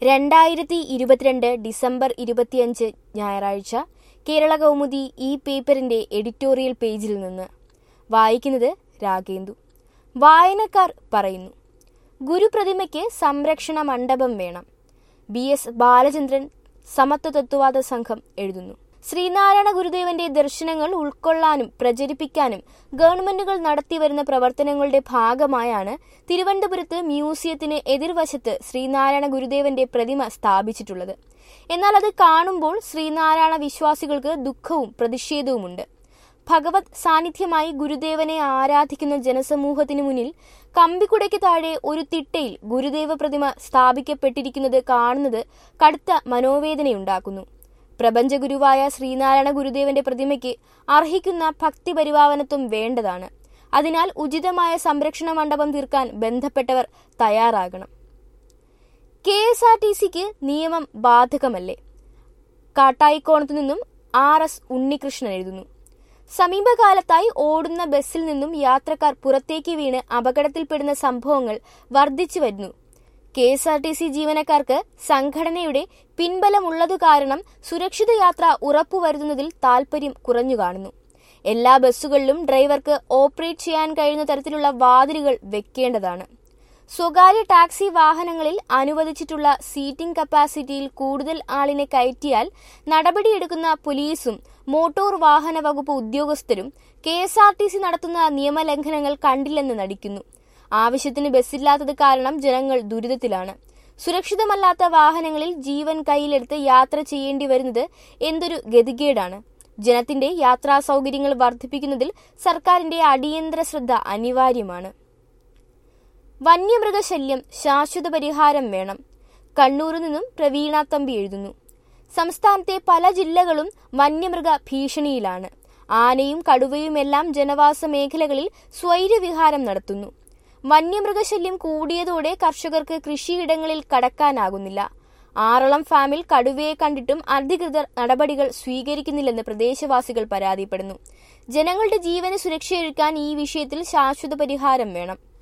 രണ്ടായിരത്തി ഇരുപത്തിരണ്ട് ഡിസംബർ ഇരുപത്തിയഞ്ച് ഞായറാഴ്ച കേരള കൗമുദി ഈ പേപ്പറിന്റെ എഡിറ്റോറിയൽ പേജിൽ നിന്ന് വായിക്കുന്നത് രാഗേന്ദു വായനക്കാർ പറയുന്നു ഗുരുപ്രതിമയ്ക്ക് സംരക്ഷണ മണ്ഡപം വേണം ബി എസ് ബാലചന്ദ്രൻ സമത്വ തത്വവാദ സംഘം എഴുതുന്നു ശ്രീനാരായണ ഗുരുദേവന്റെ ദർശനങ്ങൾ ഉൾക്കൊള്ളാനും പ്രചരിപ്പിക്കാനും ഗവൺമെന്റുകൾ നടത്തിവരുന്ന പ്രവർത്തനങ്ങളുടെ ഭാഗമായാണ് തിരുവനന്തപുരത്ത് മ്യൂസിയത്തിന് എതിർവശത്ത് ശ്രീനാരായണ ഗുരുദേവന്റെ പ്രതിമ സ്ഥാപിച്ചിട്ടുള്ളത് എന്നാൽ അത് കാണുമ്പോൾ ശ്രീനാരായണ വിശ്വാസികൾക്ക് ദുഃഖവും പ്രതിഷേധവുമുണ്ട് ഭഗവത് സാന്നിധ്യമായി ഗുരുദേവനെ ആരാധിക്കുന്ന ജനസമൂഹത്തിനു മുന്നിൽ കമ്പിക്കുടയ്ക്ക് താഴെ ഒരു തിട്ടയിൽ ഗുരുദേവ പ്രതിമ സ്ഥാപിക്കപ്പെട്ടിരിക്കുന്നത് കാണുന്നത് കടുത്ത മനോവേദനയുണ്ടാക്കുന്നു പ്രപഞ്ചഗുരുവായ ശ്രീനാരായണ ഗുരുദേവന്റെ പ്രതിമയ്ക്ക് അർഹിക്കുന്ന ഭക്തി പരിപാവനത്വം വേണ്ടതാണ് അതിനാൽ ഉചിതമായ സംരക്ഷണ മണ്ഡപം തീർക്കാൻ ബന്ധപ്പെട്ടവർ തയ്യാറാകണം കെ എസ് ആർ ടി സിക്ക് നിയമം ബാധകമല്ലേ കാട്ടായിക്കോണത്തു നിന്നും ആർ എസ് ഉണ്ണികൃഷ്ണൻ എഴുതുന്നു സമീപകാലത്തായി ഓടുന്ന ബസ്സിൽ നിന്നും യാത്രക്കാർ പുറത്തേക്ക് വീണ് അപകടത്തിൽപ്പെടുന്ന സംഭവങ്ങൾ വർദ്ധിച്ചു വരുന്നു K S R T C ജീവനക്കാർക്ക് സംഘടനയുടെ പിൻബലമുള്ളതു കാരണം സുരക്ഷിത യാത്ര ഉറപ്പുവരുത്തുന്നതിൽ താൽപര്യം കുറഞ്ഞു കാണുന്നു എല്ലാ ബസ്സുകളിലും ഡ്രൈവർക്ക് ഓപ്പറേറ്റ് ചെയ്യാൻ കഴിയുന്ന തരത്തിലുള്ള വാതിലുകൾ വെക്കേണ്ടതാണ് സ്വകാര്യ ടാക്സി വാഹനങ്ങളിൽ അനുവദിച്ചിട്ടുള്ള സീറ്റിംഗ് കപ്പാസിറ്റിയിൽ കൂടുതൽ ആളിനെ കയറ്റിയാൽ നടപടിയെടുക്കുന്ന പോലീസും മോട്ടോർ വാഹന വകുപ്പ് ഉദ്യോഗസ്ഥരും K S R T C നടത്തുന്ന നിയമലംഘനങ്ങൾ കണ്ടില്ലെന്ന് നടിക്കുന്നു ആവശ്യത്തിന് ബസ്സില്ലാത്തത് കാരണം ജനങ്ങൾ ദുരിതത്തിലാണ് സുരക്ഷിതമല്ലാത്ത വാഹനങ്ങളിൽ ജീവൻ കയ്യിലെടുത്ത് യാത്ര ചെയ്യേണ്ടി വരുന്നത് എന്തൊരു ഗതികേടാണ് ജനത്തിന്റെ യാത്രാ സൗകര്യങ്ങൾ വർദ്ധിപ്പിക്കുന്നതിൽ സർക്കാരിന്റെ അടിയന്തര ശ്രദ്ധ അനിവാര്യമാണ് വന്യമൃഗശല്യം ശാശ്വത പരിഹാരം വേണം കണ്ണൂരിൽ നിന്നും പ്രവീണ തമ്പി എഴുതുന്നു സംസ്ഥാനത്തെ പല ജില്ലകളും വന്യമൃഗ ഭീഷണിയിലാണ് ആനയും കടുവയുമെല്ലാം ജനവാസ മേഖലകളിൽ സ്വൈര്യവിഹാരം നടത്തുന്നു വന്യമൃഗശല്യം കൂടിയതോടെ കർഷകർക്ക് കൃഷിയിടങ്ങളിൽ കടക്കാനാകുന്നില്ല ആറളം ഫാമിൽ കടുവയെ കണ്ടിട്ടും അധികൃതർ നടപടികൾ സ്വീകരിക്കുന്നില്ലെന്ന് പ്രദേശവാസികൾ പരാതിപ്പെടുന്നു ജനങ്ങളുടെ ജീവന് സുരക്ഷയൊരുക്കാൻ ഈ വിഷയത്തിൽ ശാശ്വത പരിഹാരം വേണം